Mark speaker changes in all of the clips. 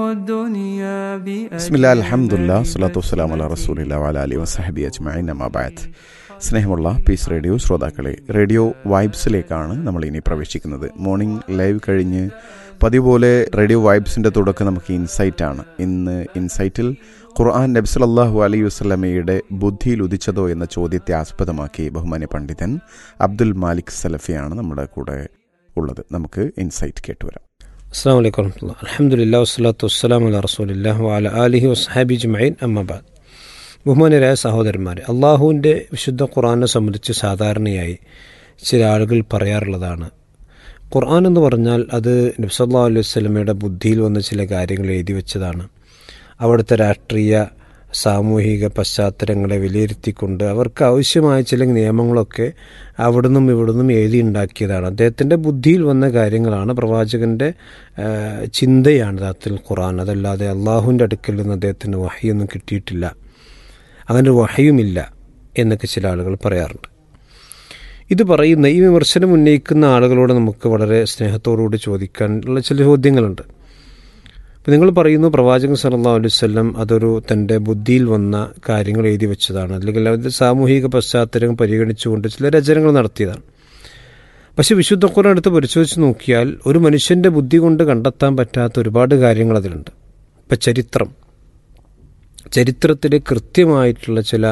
Speaker 1: ബിസ്മില്ലാ അൽഹംദുലില്ലാ സ്വലാത്തു വസ്സലാം അല റസൂലില്ല വല അലി വസഹബി അജ്മൈൻ അമാബാത്ത് സ്നേഹമുള്ള പീസ് റേഡിയോ ശ്രോതാക്കളെ റേഡിയോ വൈബ്സിലേക്കാണ് നമ്മൾ ഇനി പ്രവേശിക്കുന്നത് മോർണിംഗ് ലൈവ് കഴിഞ്ഞ് പതിവ് പോലെ റേഡിയോ വൈബ്സിൻ്റെ തുടക്കം നമുക്ക് ഇൻസൈറ്റ് ആണ് ഇന്ന് ഇൻസൈറ്റിൽ ഖുർആൻ നബ്സലല്ലാഹു അലൈഹി വസ്ലമയുടെ ബുദ്ധിയിൽ ഉദിച്ചതോ എന്ന ചോദ്യത്തെ ആസ്പദമാക്കി ബഹുമാന്യ പണ്ഡിതൻ അബ്ദുൽ മാലിക് സലഫിയാണ് നമ്മുടെ കൂടെ ഉള്ളത് നമുക്ക് ഇൻസൈറ്റ് കേട്ടുവരാം
Speaker 2: അസ്സാം വലൈക്കും വർഹമുല്ല അലഹമുല്ല വസ്സലാത്തു വസ്സലാം അല റസൂലില്ലാ വാല അലിഹി വസ്ഹാബി ജുമൈൻ അമ്മബാദ് ബഹുമാനരായ സഹോദരന്മാർ അള്ളാഹുവിൻ്റെ വിശുദ്ധ ഖുർആനെ സംബന്ധിച്ച് സാധാരണയായി ചില ആളുകൾ പറയാറുള്ളതാണ് ഖുർആൻ എന്ന് പറഞ്ഞാൽ അത് നബ്സല്ലാ അലൈഹി സ്വലമയുടെ ബുദ്ധിയിൽ വന്ന ചില കാര്യങ്ങൾ എഴുതി വെച്ചതാണ് അവിടുത്തെ രാഷ്ട്രീയ സാമൂഹിക പശ്ചാത്തലങ്ങളെ വിലയിരുത്തിക്കൊണ്ട് അവർക്ക് ആവശ്യമായ ചില നിയമങ്ങളൊക്കെ അവിടുന്നും ഇവിടുന്നും എഴുതി ഉണ്ടാക്കിയതാണ് അദ്ദേഹത്തിൻ്റെ ബുദ്ധിയിൽ വന്ന കാര്യങ്ങളാണ് പ്രവാചകൻ്റെ ചിന്തയാണ് യഥാർത്ഥത്തിൽ ഖുറാൻ അതല്ലാതെ അള്ളാഹുവിൻ്റെ അടുക്കൽ നിന്ന് അദ്ദേഹത്തിന് വഹയൊന്നും കിട്ടിയിട്ടില്ല അങ്ങനെ ഒരു വഹയുമില്ല എന്നൊക്കെ ചില ആളുകൾ പറയാറുണ്ട് ഇത് പറയുന്ന ഈ വിമർശനം ഉന്നയിക്കുന്ന ആളുകളോട് നമുക്ക് വളരെ സ്നേഹത്തോടുകൂടി ചോദിക്കാനുള്ള ചില ചോദ്യങ്ങളുണ്ട് അപ്പോൾ നിങ്ങൾ പറയുന്നു പ്രവാചകൻ സല്ലാ അലുവല്ലം അതൊരു തൻ്റെ ബുദ്ധിയിൽ വന്ന കാര്യങ്ങൾ എഴുതി വെച്ചതാണ് അല്ലെങ്കിൽ അതിൻ്റെ സാമൂഹിക പശ്ചാത്തലം പരിഗണിച്ചുകൊണ്ട് ചില രചനകൾ നടത്തിയതാണ് പക്ഷെ വിശുദ്ധ ഖുർആൻ എടുത്ത് പരിശോധിച്ച് നോക്കിയാൽ ഒരു മനുഷ്യൻ്റെ ബുദ്ധി കൊണ്ട് കണ്ടെത്താൻ പറ്റാത്ത ഒരുപാട് കാര്യങ്ങൾ അതിലുണ്ട് ഇപ്പം ചരിത്രം ചരിത്രത്തിലെ കൃത്യമായിട്ടുള്ള ചില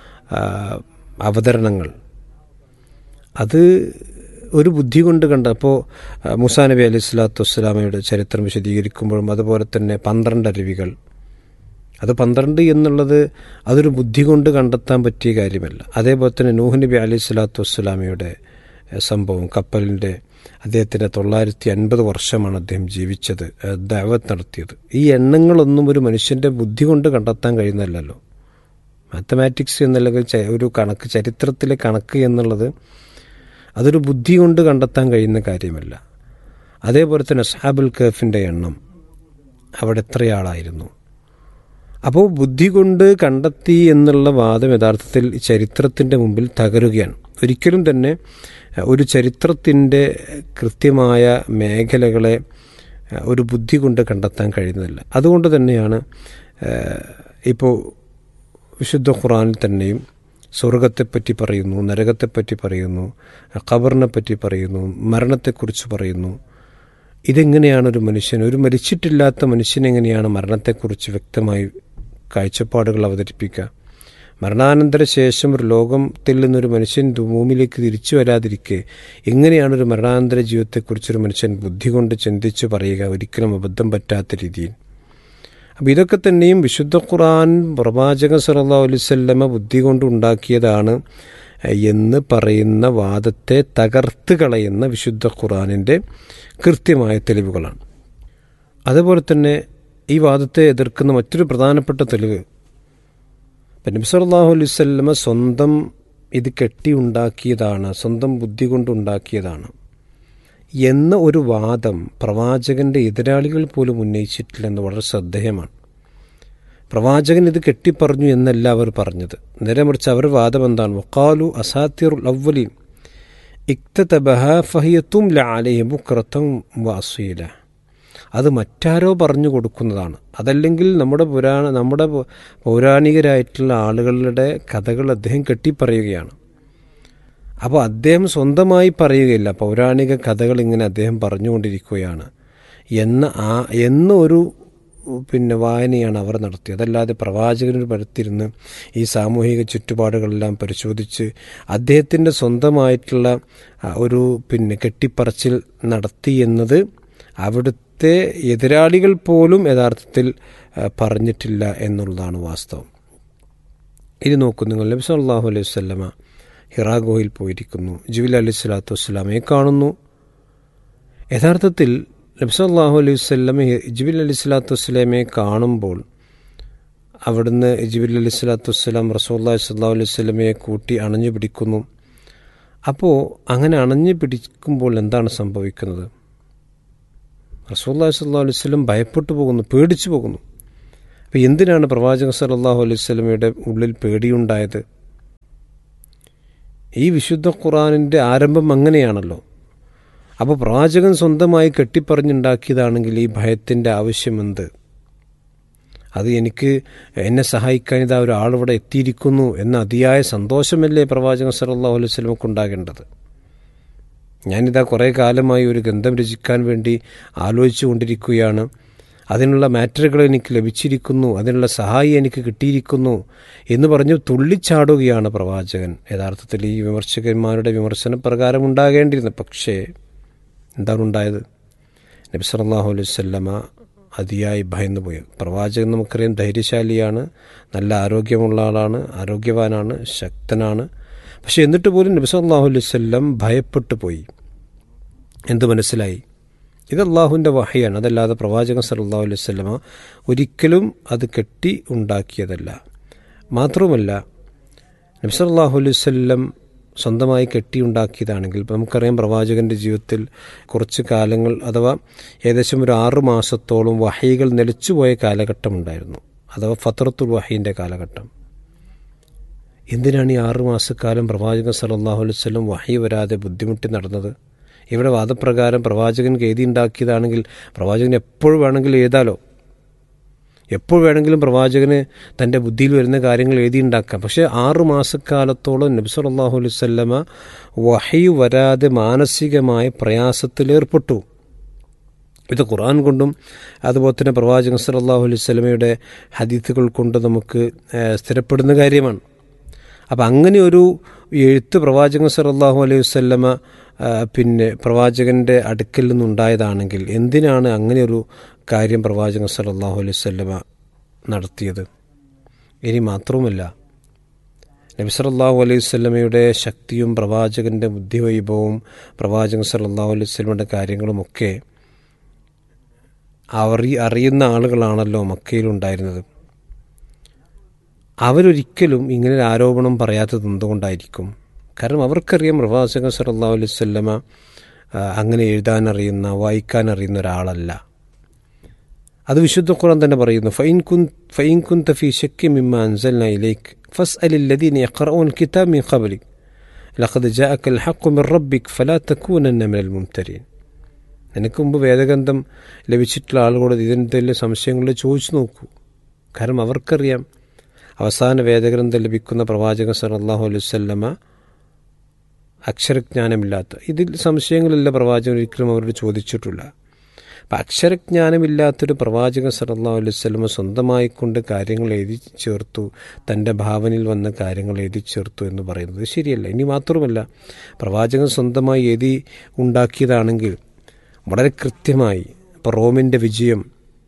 Speaker 2: അവതരണങ്ങൾ അത് ഒരു ബുദ്ധി കൊണ്ട് കണ്ട അപ്പോൾ മുസാ നബി അലി സ്വലാത്തു വസ്സലാമയുടെ ചരിത്രം വിശദീകരിക്കുമ്പോഴും അതുപോലെ തന്നെ പന്ത്രണ്ട് അരുവികൾ അത് പന്ത്രണ്ട് എന്നുള്ളത് അതൊരു ബുദ്ധി കൊണ്ട് കണ്ടെത്താൻ പറ്റിയ കാര്യമല്ല അതേപോലെ തന്നെ നൂഹ് നബി അലി സ്വലാത്തു വസ്സലാമയുടെ സംഭവം കപ്പലിൻ്റെ അദ്ദേഹത്തിൻ്റെ തൊള്ളായിരത്തി അൻപത് വർഷമാണ് അദ്ദേഹം ജീവിച്ചത് ദൈവത്ത് നടത്തിയത് ഈ എണ്ണങ്ങളൊന്നും ഒരു മനുഷ്യൻ്റെ ബുദ്ധി കൊണ്ട് കണ്ടെത്താൻ കഴിയുന്നതല്ലോ മാത്തമാറ്റിക്സ് എന്നല്ലെങ്കിൽ ഒരു കണക്ക് ചരിത്രത്തിലെ കണക്ക് എന്നുള്ളത് അതൊരു ബുദ്ധി കൊണ്ട് കണ്ടെത്താൻ കഴിയുന്ന കാര്യമല്ല അതേപോലെ തന്നെ അസ്ഹാബുൽ കഫിൻ്റെ എണ്ണം അവിടെ എത്രയാളായിരുന്നു അപ്പോൾ ബുദ്ധി കൊണ്ട് കണ്ടെത്തി എന്നുള്ള വാദം യഥാർത്ഥത്തിൽ ചരിത്രത്തിൻ്റെ മുമ്പിൽ തകരുകയാണ് ഒരിക്കലും തന്നെ ഒരു ചരിത്രത്തിൻ്റെ കൃത്യമായ മേഖലകളെ ഒരു ബുദ്ധി കൊണ്ട് കണ്ടെത്താൻ കഴിയുന്നതല്ല അതുകൊണ്ട് തന്നെയാണ് ഇപ്പോൾ വിശുദ്ധ ഖുറാനിൽ തന്നെയും സ്വർഗത്തെപ്പറ്റി പറയുന്നു നരകത്തെപ്പറ്റി പറയുന്നു ഖബറിനെ പറ്റി പറയുന്നു മരണത്തെക്കുറിച്ച് പറയുന്നു ഇതെങ്ങനെയാണ് ഒരു മനുഷ്യൻ ഒരു മരിച്ചിട്ടില്ലാത്ത മനുഷ്യനെങ്ങനെയാണ് മരണത്തെക്കുറിച്ച് വ്യക്തമായി കാഴ്ചപ്പാടുകൾ അവതരിപ്പിക്കുക മരണാനന്തര ശേഷം ഒരു ലോകത്തിൽ നിന്നൊരു മനുഷ്യൻ ഭൂമിയിലേക്ക് തിരിച്ചു വരാതിരിക്കെ എങ്ങനെയാണ് ഒരു മരണാനന്തര ജീവിതത്തെക്കുറിച്ചൊരു മനുഷ്യൻ ബുദ്ധി കൊണ്ട് ചിന്തിച്ച് പറയുക ഒരിക്കലും അബദ്ധം പറ്റാത്ത രീതിയിൽ അപ്പം ഇതൊക്കെ തന്നെയും വിശുദ്ധ ഖുർആൻ പ്രവാചകൻ സല്ലാ അലുസല്ലമ ബുദ്ധി കൊണ്ട് ഉണ്ടാക്കിയതാണ് എന്ന് പറയുന്ന വാദത്തെ തകർത്ത് കളയുന്ന വിശുദ്ധ ഖുർആാനിൻ്റെ കൃത്യമായ തെളിവുകളാണ് അതുപോലെ തന്നെ ഈ വാദത്തെ എതിർക്കുന്ന മറ്റൊരു പ്രധാനപ്പെട്ട തെളിവ് നബി സല്ലാഹു അലൈവല്ലമ സ്വന്തം ഇത് കെട്ടി ഉണ്ടാക്കിയതാണ് സ്വന്തം ബുദ്ധി കൊണ്ടുണ്ടാക്കിയതാണ് എന്ന ഒരു വാദം പ്രവാചകന്റെ എതിരാളികൾ പോലും ഉന്നയിച്ചിട്ടില്ലെന്ന് വളരെ ശ്രദ്ധേയമാണ് പ്രവാചകൻ ഇത് കെട്ടിപ്പറഞ്ഞു എന്നല്ല അവർ പറഞ്ഞത് നേരെ മറിച്ച് അവർ വാദം എന്താണ് വക്കാലു അസാത്തിറുൽ അവലീൻ ഇക്തബഹഫഹിയത്തും ലാലയും ബുക്രത്തും വാസീല അത് മറ്റാരോ പറഞ്ഞു കൊടുക്കുന്നതാണ് അതല്ലെങ്കിൽ നമ്മുടെ പുരാണ നമ്മുടെ പൗരാണികരായിട്ടുള്ള ആളുകളുടെ കഥകൾ അദ്ദേഹം കെട്ടിപ്പറയുകയാണ് അപ്പോൾ അദ്ദേഹം സ്വന്തമായി പറയുകയില്ല പൗരാണിക കഥകൾ ഇങ്ങനെ അദ്ദേഹം പറഞ്ഞുകൊണ്ടിരിക്കുകയാണ് എന്ന ആ എന്ന ഒരു പിന്നെ വായനയാണ് അവർ നടത്തിയത് അതല്ലാതെ പ്രവാചകനൊരു പരത്തിരുന്ന് ഈ സാമൂഹിക ചുറ്റുപാടുകളെല്ലാം പരിശോധിച്ച് അദ്ദേഹത്തിൻ്റെ സ്വന്തമായിട്ടുള്ള ഒരു പിന്നെ കെട്ടിപ്പറച്ചിൽ നടത്തി എന്നത് അവിടുത്തെ എതിരാളികൾ പോലും യഥാർത്ഥത്തിൽ പറഞ്ഞിട്ടില്ല എന്നുള്ളതാണ് വാസ്തവം ഇത് നോക്കൂ നിങ്ങൾ നബി സല്ലാഹു അലൈഹി വല്ലമ ഹിറാ ഗുഹയിൽ പോയിരിക്കുന്നു ജിബിൽ അലി സ്വലാത്തു വസ്സലാമയെ കാണുന്നു യഥാർത്ഥത്തിൽ നബ്സല്ലാഹു അലൈഹി വല്ലമ ജിബിൽ അലി സ്വലാത്തു വസ്സലാമയെ കാണുമ്പോൾ അവിടുന്ന് ജിബിൽ അലി സ്വലാത്തു വസ്സലാം റസൂല്ലാ സല്ലാ അലൈഹി സ്വലമയെ കൂട്ടി അണഞ്ഞു പിടിക്കുന്നു അപ്പോൾ അങ്ങനെ അണഞ്ഞു പിടിക്കുമ്പോൾ എന്താണ് സംഭവിക്കുന്നത് റസൂല്ലാ സല്ലാ അലൈഹി സ്വലം ഭയപ്പെട്ടു പോകുന്നു പേടിച്ചു പോകുന്നു അപ്പോൾ എന്തിനാണ് പ്രവാചക സല്ലാഹു അലൈഹി സ്വലമയുടെ ഉള്ളിൽ പേടിയുണ്ടായത് ഈ വിശുദ്ധ ഖുറാനിൻ്റെ ആരംഭം അങ്ങനെയാണല്ലോ അപ്പോൾ പ്രവാചകൻ സ്വന്തമായി കെട്ടിപ്പറഞ്ഞുണ്ടാക്കിയതാണെങ്കിൽ ഈ ഭയത്തിൻ്റെ ആവശ്യമെന്ത് അത് എനിക്ക് എന്നെ സഹായിക്കാൻ ഇതാ ഒരാളിവിടെ എത്തിയിരിക്കുന്നു എന്ന അതിയായ സന്തോഷമല്ലേ പ്രവാചകൻ സല്ലല്ലാഹു അലൈഹി വസല്ലമക്ക് ഉണ്ടാകേണ്ടത് ഞാനിതാ കുറേ കാലമായി ഒരു ഗ്രന്ഥം രചിക്കാൻ വേണ്ടി ആലോചിച്ചു കൊണ്ടിരിക്കുകയാണ് അതിനുള്ള മാറ്ററുകൾ എനിക്ക് ലഭിച്ചിരിക്കുന്നു അതിനുള്ള സഹായി എനിക്ക് കിട്ടിയിരിക്കുന്നു എന്ന് പറഞ്ഞ് തുള്ളിച്ചാടുകയാണ് പ്രവാചകൻ യഥാർത്ഥത്തിൽ ഈ വിമർശകന്മാരുടെ വിമർശന പ്രകാരം ഉണ്ടാകേണ്ടിയിരുന്നത് പക്ഷേ എന്താണ് ഉണ്ടായത് നബി സല്ലല്ലാഹു അലൈഹി വസല്ലമ അതിയായി ഭയന്നു പോയി പ്രവാചകൻ നമുക്കറിയാം ധൈര്യശാലിയാണ് നല്ല ആരോഗ്യമുള്ള ആളാണ് ആരോഗ്യവാനാണ് ശക്തനാണ് പക്ഷെ എന്നിട്ട് പോലും നബി സല്ലല്ലാഹു അലൈഹി വസല്ലം ഭയപ്പെട്ടു പോയി എന്ത് മനസ്സിലായി ഇത് അള്ളാഹുവിൻ്റെ വഹയാണ് അതല്ലാതെ പ്രവാചകൻ സല്ലല്ലാഹു അലൈഹി വസല്ലമ ഒരിക്കലും അത് കെട്ടി ഉണ്ടാക്കിയതല്ല മാത്രവുമല്ല നബി സല്ലല്ലാഹു അലൈഹി വസല്ലം സ്വന്തമായി കെട്ടിയുണ്ടാക്കിയതാണെങ്കിൽ ഇപ്പം നമുക്കറിയാം പ്രവാചകന്റെ ജീവിതത്തിൽ കുറച്ച് കാലങ്ങൾ അഥവാ ഏകദേശം ഒരു ആറു മാസത്തോളം വഹയികൾ നിലച്ചുപോയ കാലഘട്ടമുണ്ടായിരുന്നു അഥവാ ഫത്രത്തുൽ വഹീൻ്റെ കാലഘട്ടം എന്തിനാണ് ഈ ആറു മാസക്കാലം പ്രവാചകൻ സല്ലല്ലാഹു അലൈഹി വസല്ലം വഹി വരാതെ ബുദ്ധിമുട്ടി നടന്നത് ഇവിടെ വാദപ്രകാരം പ്രവാചകൻ എഴുതി ഉണ്ടാക്കിയതാണെങ്കിൽ പ്രവാചകൻ എപ്പോൾ വേണമെങ്കിലും എഴുതാലോ എപ്പോൾ വേണമെങ്കിലും പ്രവാചകന് തൻ്റെ ബുദ്ധിയിൽ വരുന്ന കാര്യങ്ങൾ എഴുതിയുണ്ടാക്കാം പക്ഷേ ആറു മാസക്കാലത്തോളം നബി സല്ലല്ലാഹു അലൈഹി വസല്ലമ വഹി വരാതെ മാനസികമായ പ്രയാസത്തിലേർപ്പെട്ടു ഇത് ഖുർആൻ കൊണ്ടും അതുപോലെ തന്നെ പ്രവാചകൻ സല്ലല്ലാഹു അലൈഹി വസല്ലമയുടെ ഹദീത്തുകൾ കൊണ്ട് നമുക്ക് ഏഹ്, സ്ഥിരപ്പെടുന്ന കാര്യമാണ് അപ്പം അങ്ങനെ ഒരു എഴുത്ത് പ്രവാചകൻ സല്ലല്ലാഹു അലൈഹി വസല്ലമ ആ, പിന്നെ പ്രവാചകന്റെ അടുക്കൽ നിന്നുണ്ടായതാണെങ്കിൽ എന്തിനാണ് അങ്ങനെ ഒരു കാര്യം പ്രവാചകൻ സല്ലല്ലാഹു അലൈഹി വസല്ലമ നടത്തിയത് ഇനി മാത്രവുമല്ല നബി സല്ലല്ലാഹു അലൈഹി വസല്ലമയുടെ ശക്തിയും പ്രവാചകന്റെ ബുദ്ധിവൈഭവവും പ്രവാചകൻ സല്ലല്ലാഹു അലൈഹി വസല്ലമയുടെ കാര്യങ്ങളുമൊക്കെ അറി അറിയുന്ന ആളുകളാണല്ലോ മക്കയിലുണ്ടായിരുന്നത് അവരൊരിക്കലും ഇങ്ങനെ ഒരു ആരോപണം പറയാത്തത് എന്തുകൊണ്ടായിരിക്കും കാരണം അവർക്കറിയാം പ്രവാചകൻ സല്ലല്ലാഹു അലൈഹി വസല്ലമ ആ, അങ്ങനെ എഴുതാൻ അറിയുന്ന വായിക്കാൻ അറിയുന്ന ഒരാളല്ല അത് വിശുദ്ധ ഖുർആൻ തന്നെ പറയുന്നു ഫൈൻ കുൻ ഫൈൻ കുൻ തഫി ഷക്കി മിമ്മ അൻസൽന ഇലൈക് ഫസ് അലില്ലദീൻ യഖറഊൻ കിതാബ് മിൻ ഖബ്ലിക് ലഖദ് ജാഅക الحق من ربك فلا تكونن من الممترين നിനക്ക് മുമ്പ് വേദഗ്രന്ഥം ലഭിച്ചിട്ടുള്ള ആളുകളോട് ഇതിൻ്റെ സംശയങ്ങൾ ചോദിച്ചു നോക്കൂ കാരണം അവർക്കറിയാം അവസാന വേദഗ്രന്ഥം ലഭിക്കുന്ന പ്രവാചകൻ സല്ലല്ലാഹു അലൈഹി വസല്ലമ അക്ഷരജ്ഞാനമില്ലാത്ത ഇതിൽ സംശയങ്ങളില്ല പ്രവാചകൻ ഒരിക്കലും അവരോട് ചോദിച്ചിട്ടില്ല അപ്പം അക്ഷരജ്ഞാനമില്ലാത്തൊരു പ്രവാചകൻ സല്ലല്ലാഹു അലൈഹി വസല്ലമ സ്വന്തമായി കൊണ്ട് കാര്യങ്ങൾ എഴുതി ചേർത്തു തൻ്റെ ഭാവനയിൽ വന്ന കാര്യങ്ങൾ എഴുതി ചേർത്തു എന്ന് പറയുന്നത് ശരിയല്ല ഇനി മാത്രമല്ല പ്രവാചകൻ സ്വന്തമായി എഴുതി ഉണ്ടാക്കിയതാണെങ്കിൽ വളരെ കൃത്യമായി ഇപ്പോൾ റോമിൻ്റെ വിജയം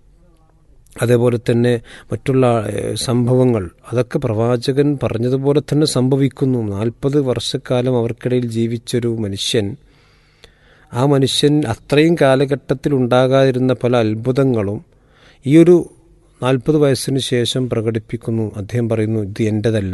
Speaker 2: അതേപോലെ തന്നെ മറ്റുള്ള ഏഹ്, സംഭവങ്ങൾ അതൊക്കെ പ്രവാചകൻ പറഞ്ഞതുപോലെ തന്നെ സംഭവിക്കുന്നു നാൽപ്പത് വർഷക്കാലം അവർക്കിടയിൽ ജീവിച്ചൊരു മനുഷ്യൻ ആ മനുഷ്യൻ അത്രയും കാലഘട്ടത്തിൽ ഉണ്ടാകാതിരുന്ന പല അത്ഭുതങ്ങളും ഈ ഒരു നാൽപ്പത് വയസ്സിന് ശേഷം പ്രകടിപ്പിക്കുന്നു അദ്ദേഹം പറയുന്നു ഇത് എൻ്റെതല്ല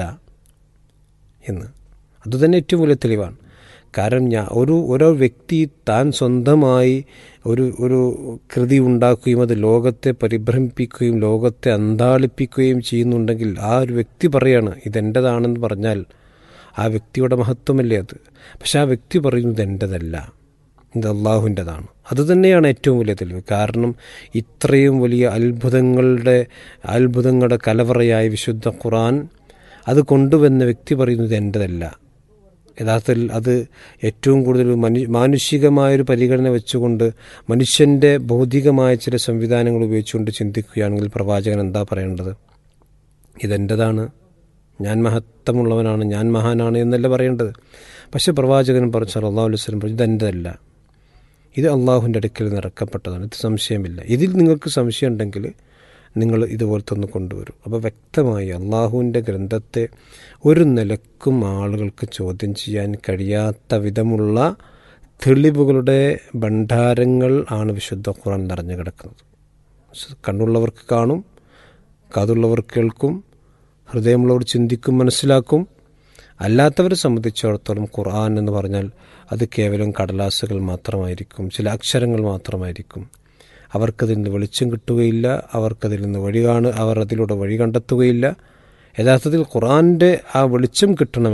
Speaker 2: എന്ന് അതുതന്നെ ഏറ്റവും വലിയ തെളിവാണ് കാരണം ഞാൻ ഒരു ഓരോ വ്യക്തി താൻ സ്വന്തമായി ഒരു ഒരു കൃതി ഉണ്ടാക്കുകയും അത് ലോകത്തെ പരിഭ്രമിപ്പിക്കുകയും ലോകത്തെ അന്താളിപ്പിക്കുകയും ചെയ്യുന്നുണ്ടെങ്കിൽ ആ ഒരു വ്യക്തി പറയാണ് ഇതെൻ്റെതാണെന്ന് പറഞ്ഞാൽ ആ വ്യക്തിയുടെ മഹത്വമല്ലേ അത് പക്ഷെ ആ വ്യക്തി പറയുന്നത് എൻ്റെതല്ല ഇത് അള്ളാഹുവിൻ്റെതാണ് അതുതന്നെയാണ് ഏറ്റവും വലിയ തെളിവ് കാരണം ഇത്രയും വലിയ അത്ഭുതങ്ങളുടെ അത്ഭുതങ്ങളുടെ കലവറയായ വിശുദ്ധ ഖുറാൻ അത് കൊണ്ടുവന്ന വ്യക്തി പറയുന്നത് എൻ്റെതല്ല യഥാർത്ഥത്തിൽ അത് ഏറ്റവും കൂടുതൽ മനു മാനുഷികമായൊരു പരിഗണന വെച്ചുകൊണ്ട് മനുഷ്യൻ്റെ ഭൗതികമായ ചില സംവിധാനങ്ങൾ ഉപയോഗിച്ചുകൊണ്ട് ചിന്തിക്കുകയാണെങ്കിൽ പ്രവാചകൻ എന്താ പറയേണ്ടത് ഇതെൻ്റെതാണ് ഞാൻ മഹത്വമുള്ളവനാണ് ഞാൻ മഹാനാണ് എന്നല്ല പറയേണ്ടത് പക്ഷെ പ്രവാചകൻ പറഞ്ഞു സല്ലല്ലാഹു അലൈഹി വസല്ലം പറഞ്ഞു ഇതെൻ്റെതല്ല ഇത് അള്ളാഹുവിൻ്റെ അടുക്കൽ നിന്ന് ഇറക്കപ്പെട്ടതാണ് ഇത് സംശയമില്ല ഇതിൽ നിങ്ങൾക്ക് സംശയം ഉണ്ടെങ്കിൽ നിങ്ങൾ ഇതുപോലത്തെ ഒന്ന് കൊണ്ടുവരും അപ്പോൾ വ്യക്തമായി അള്ളാഹുവിൻ്റെ ഗ്രന്ഥത്തെ ഒരു നിലക്കും ആളുകൾക്ക് ചോദ്യം ചെയ്യാൻ കഴിയാത്ത വിധമുള്ള തെളിവുകളുടെ ഭണ്ഡാരങ്ങൾ ആണ് വിശുദ്ധ ഖുറാൻ നിറഞ്ഞു കിടക്കുന്നത് കണ്ണുള്ളവർക്ക് കാണും കാതുള്ളവർ കേൾക്കും ഹൃദയമുള്ളവർ ചിന്തിക്കും മനസ്സിലാക്കും അല്ലാത്തവരെ സംബന്ധിച്ചിടത്തോളം ഖുർആൻ എന്ന് പറഞ്ഞാൽ അത് കേവലം കടലാസുകൾ മാത്രമായിരിക്കും ചില അക്ഷരങ്ങൾ മാത്രമായിരിക്കും അവർക്കതിൽ നിന്ന് വെളിച്ചം കിട്ടുകയില്ല അവർക്കതിൽ നിന്ന് വഴി കാണു അവർ അതിലൂടെ വഴി കണ്ടെത്തുകയില്ല യഥാർത്ഥത്തിൽ ഖുറാൻ്റെ ആ വെളിച്ചം കിട്ടണം